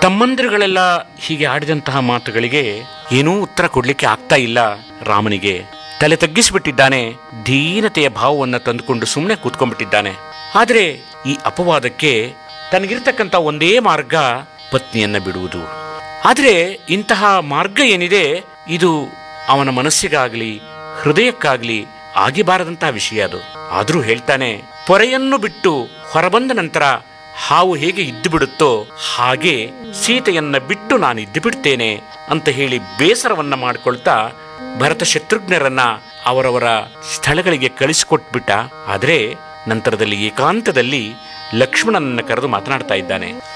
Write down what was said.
ತಮ್ಮಂದಿರುಗಳೆಲ್ಲ ಹೀಗೆ ಆಡಿದಂತಹ ಮಾತುಗಳಿಗೆ ಏನೂ ಉತ್ತರ ಕೊಡ್ಲಿಕ್ಕೆ ಆಗ್ತಾ ಇಲ್ಲ ರಾಮನಿಗೆ ತಲೆ ತಗ್ಗಿಸಿಬಿಟ್ಟಿದ್ದಾನೆ ದೀನತೆಯ ಭಾವವನ್ನು ತಂದುಕೊಂಡು ಸುಮ್ಮನೆ ಕೂತ್ಕೊಂಡ್ಬಿಟ್ಟಿದ್ದಾನೆ ಆದರೆ ಈ ಅಪವಾದಕ್ಕೆ ತನಗಿರ್ತಕ್ಕಂಥ ಒಂದೇ ಮಾರ್ಗ ಪತ್ನಿಯನ್ನ ಬಿಡುವುದು ಆದರೆ ಇಂತಹ ಮಾರ್ಗ ಏನಿದೆ ಇದು ಅವನ ಮನಸ್ಸಿಗಾಗಲಿ ಹೃದಯಕ್ಕಾಗ್ಲಿ ಆಗಿಬಾರದಂತಹ ವಿಷಯ ಅದು ಆದರೂ ಹೇಳ್ತಾನೆ ಪೊರೆಯನ್ನು ಬಿಟ್ಟು ಹೊರಬಂದ ನಂತರ ಹಾವು ಹೇಗೆ ಇದ್ದು ಬಿಡುತ್ತೋ ಹಾಗೆ ಸೀತೆಯನ್ನ ಬಿಟ್ಟು ನಾನು ಇದ್ದು ಬಿಡ್ತೇನೆ ಅಂತ ಹೇಳಿ ಬೇಸರವನ್ನ ಮಾಡ್ಕೊಳ್ತಾ ಭರತ ಶತ್ರುಘ್ನರನ್ನ ಅವರವರ ಸ್ಥಳಗಳಿಗೆ ಕಳಿಸಿಕೊಟ್ಬಿಟ್ಟ ಆದರೆ ನಂತರದಲ್ಲಿ ಏಕಾಂತದಲ್ಲಿ ಲಕ್ಷ್ಮಣನನ್ನ ಕರೆದು ಮಾತನಾಡ್ತಾ ಇದ್ದಾನೆ